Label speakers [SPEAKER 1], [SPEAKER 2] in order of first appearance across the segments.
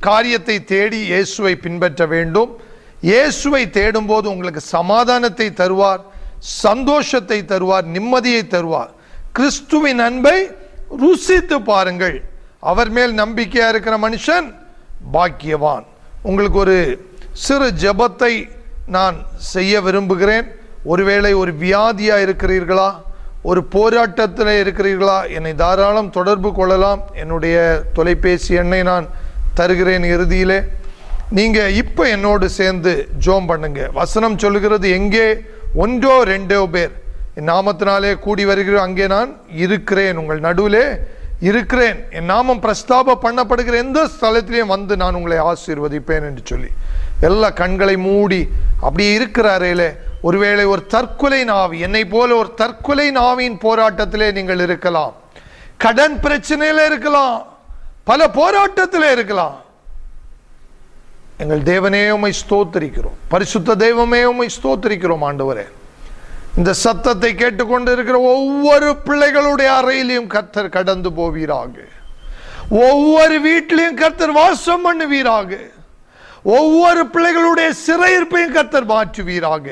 [SPEAKER 1] காரியத்தை தேடி இயேசுவை பின்பற்ற வேண்டும் இயேசுவை தேடும்போது உங்களுக்கு சமாதானத்தை தருவார் சந்தோஷத்தை தருவார் நிம்மதியை தருவார் கிறிஸ்துவின் அன்பை ருசித்து பாருங்கள் அவர் மேல் நம்பிக்கையா இருக்கிற மனுஷன் பாக்கியவான் உங்களுக்கு ஒரு சிறு ஜெபத்தை நான் செய்ய விரும்புகிறேன் ஒருவேளை ஒரு வியாதியா இருக்கிறீர்களா ஒரு போராட்டத்தில் இருக்கிறீர்களா என்னை தாராளம் தொடர்பு கொள்ளலாம் என்னுடைய தொலைபேசி எண்ணை நான் தருகிறேன் இறுதியிலே நீங்க இப்ப என்னோடு சேர்ந்து ஜோம் பண்ணுங்க வசனம் சொல்லுகிறது எங்கே ஒன்றோ ரெண்டோ பேர் என் நாமத்தினாலே கூடி வருகிறோம் அங்கே நான் இருக்கிறேன் உங்கள் நடுவிலே இருக்கிறேன் என் நாமம் பிரஸ்தாப பண்ணப்படுகிற எந்த ஸ்தலத்திலையும் வந்து நான் உங்களை ஆசீர்வதிப்பேன் என்று சொல்லி எல்லா கண்களை மூடி அப்படியே இருக்கிறாரேலே ஒருவேளை ஒரு தற்கொலை நாவி என்னை போல ஒரு தற்கொலை நாவின் போராட்டத்திலே நீங்கள் இருக்கலாம் கடன் பிரச்சனையில இருக்கலாம் பல போராட்டத்திலே இருக்கலாம் எங்கள் தேவனே உம்மை ஸ்தோத்திரிக்கிறோம் பரிசுத்த தெய்வமே உம்மை ஸ்தோத்திரிக்கிறோம் ஆண்டவரே இந்த சத்தத்தை கேட்டுக்கொண்டு இருக்கிற ஒவ்வொரு பிள்ளைகளுடைய அறையிலையும் கர்த்தர் கடந்து போவீராக ஒவ்வொரு வீட்டிலையும் கர்த்தர் வாசம் பண்ணுவீராக ஒவ்வொரு பிள்ளைகளுடைய சிறையிருப்பையும் கர்த்தர் மாற்றுவீராக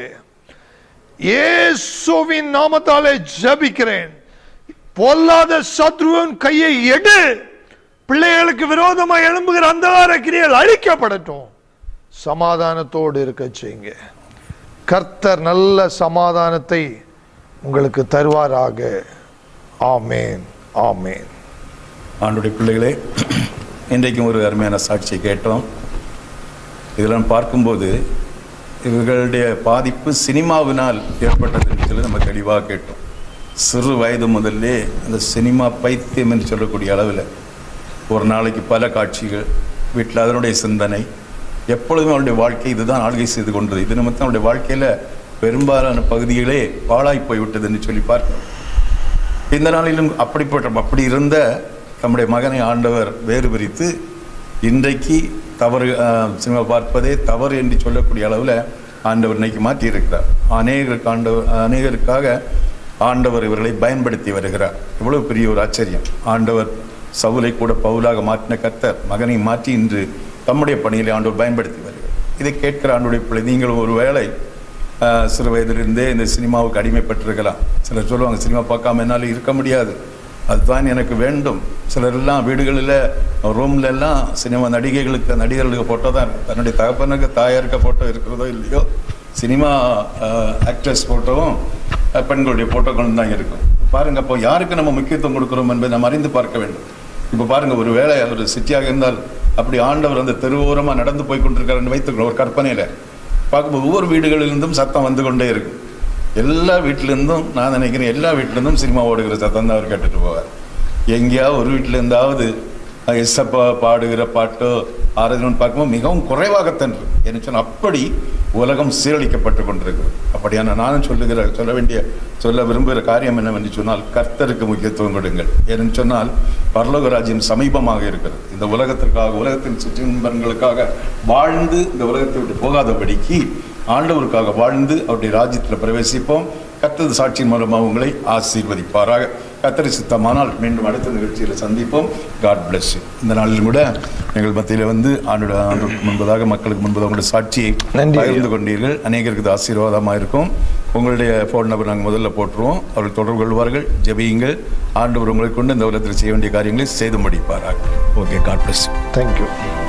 [SPEAKER 1] இயேசுவின் நாமத்தாலே ஜெபிக்கிறேன் பொல்லாத சத்ருவின் கையை எடு பிள்ளைகளுக்கு விரோதமாக எழும்புகிற அந்தகார கிரியைகள் அழிக்கப்படட்டும் சமாதானத்தோடு இருக்க செய்யுங்க கர்த்தர் நல்ல சமாதானத்தை உங்களுக்கு தருவாராக ஆமேன் ஆமேன்
[SPEAKER 2] ஆண்டுடைய பிள்ளைகளே இன்றைக்கும் ஒரு அருமையான சாட்சியை கேட்டோம் இதெல்லாம் பார்க்கும்போது இவர்களுடைய பாதிப்பு சினிமாவினால் ஏற்பட்டதுன்னு சொல்லி நம்ம தெளிவாக கேட்டோம் சிறு வயது முதல்லே அந்த சினிமா பைத்தியம் என்று சொல்லக்கூடிய அளவில் ஒரு நாளைக்கு பல காட்சிகள் வீட்டில் அதனுடைய சிந்தனை எப்பொழுதும் அவருடைய வாழ்க்கை இதுதான் ஆள்கை செய்து கொண்டது இது நிமித்தம் அவருடைய வாழ்க்கையில் பெரும்பாலான பகுதிகளே பாழாய் போய்விட்டது என்று சொல்லி பார்க்கிறோம் இந்த நாளிலும் அப்படிப்பட்ட அப்படி இருந்த நம்முடைய மகனை ஆண்டவர் வேறு பிரித்து இன்றைக்கு தவறு அஹ், சினிமா பார்ப்பதே தவறு என்று சொல்லக்கூடிய அளவில் ஆண்டவர் இன்னைக்கு மாற்றியிருக்கிறார் அநேகருக்கு ஆண்டவர் அநேகருக்காக ஆண்டவர் இவர்களை பயன்படுத்தி வருகிறார் இவ்வளவு பெரிய ஒரு ஆச்சரியம் ஆண்டவர் சவுலை கூட பவுலாக மாற்றின கர்த்தர் மகனை மாற்றி இன்று தம்முடைய பணியிலே ஆண்டவர் பயன்படுத்தி வருகிறார் இதை கேட்கிற ஆண்டுடைய பிள்ளை நீங்களும் ஒரு வேளை ஆஹ் சிறு வயதிலிருந்தே இந்த சினிமாவுக்கு அடிமைப்பட்டிருக்கலாம் சிலர் சொல்லுவாங்க சினிமா பார்க்காம என்னால் இருக்க முடியாது அதுதான் எனக்கு வேண்டும் சிலர் எல்லாம் வீடுகளில் ரூம்ல எல்லாம் சினிமா நடிகைகளுக்கு நடிகர்களுக்கு ஃபோட்டோ தான் இருக்கு. தன்னுடைய தகப்பனுக்கு தாயாருக்கு ஃபோட்டோ இருக்கிறதோ இல்லையோ சினிமா ஆக்ட்ரஸ் ஃபோட்டோவும் பெண்களுடைய ஃபோட்டோக்களும் தான் இருக்கும் பாருங்க அப்போ யாருக்கு நம்ம முக்கியத்துவம் கொடுக்குறோம் என்பதை நம்ம அறிந்து பார்க்க வேண்டும் இப்போ பாருங்க ஒரு வேளை ஒரு சிட்டியாக இருந்தால் அப்படி ஆண்டவர் அந்த தெருவோரமாக நடந்து போய் கொண்டிருக்காருன்னு வைத்துக்கிறோம் ஒரு கற்பனையில் பார்க்கும்போது ஒவ்வொரு வீடுகளிலிருந்தும் சத்தம் வந்து கொண்டே இருக்கும் எல்லா வீட்டிலேருந்தும் நான் நினைக்கிறேன் எல்லா வீட்டிலேருந்தும் சினிமா ஓடுகிற சத்தம் தான் அவர் கேட்டுட்டு போவார் எங்கேயாவது ஒரு வீட்டில் இருந்தாவது எஸ்ஸப்பா பாடுகிற பாட்டோ ஆராதனை பார்க்கும்போது மிகவும் குறைவாகத்தான் இருக்கு என்ன சொன்னால் அப்படி உலகம் சீரழிக்கப்பட்டு கொண்டிருக்கிறது அப்படியான நானும் சொல்லுகிற சொல்ல வேண்டிய சொல்ல விரும்புகிற காரியம் என்னவென்று சொன்னால் கர்த்தருக்கு முக்கியத்துவம் கொடுங்கள் ஏன்னு சொன்னால் பரலோக ராஜ்யம் சமீபமாக இருக்கிறது இந்த உலகத்திற்காக உலகத்தின் சுற்றின்பர்களுக்காக வாழ்ந்து இந்த உலகத்தை விட்டு போகாதபடிக்கு ஆண்டவருக்காக வாழ்ந்து அவருடைய ராஜ்யத்தில் பிரவேசிப்போம் கத்தது சாட்சியின் மூலமாக உங்களை ஆசீர்வதிப்பாராக கத்தரி சித்தமானால் மீண்டும் அடுத்த நிகழ்ச்சியில் சந்திப்போம் காட் bless you இந்த நாளிலும் கூட எங்கள் மத்தியில் வந்து ஆண்டோட ஆண்டுக்கு முன்பதாக மக்களுக்கு முன்பதாக உங்களுடைய சாட்சியை
[SPEAKER 1] நன்றி ஐயா.
[SPEAKER 2] பகிர்ந்து கொண்டீர்கள் அநேகருக்கு இது ஆசீர்வாதமாக இருக்கும் உங்களுடைய ஃபோன் நம்பர் நாங்கள் முதல்ல போட்டுருவோம் அவர்கள் தொடர்பு கொள்வார்கள் ஜெபியுங்கள் ஆண்டவர் உங்களை கொண்டு இந்த உலகத்தில் செய்ய வேண்டிய காரியங்களை செய்து முடிப்பாராக okay god bless you
[SPEAKER 1] thank you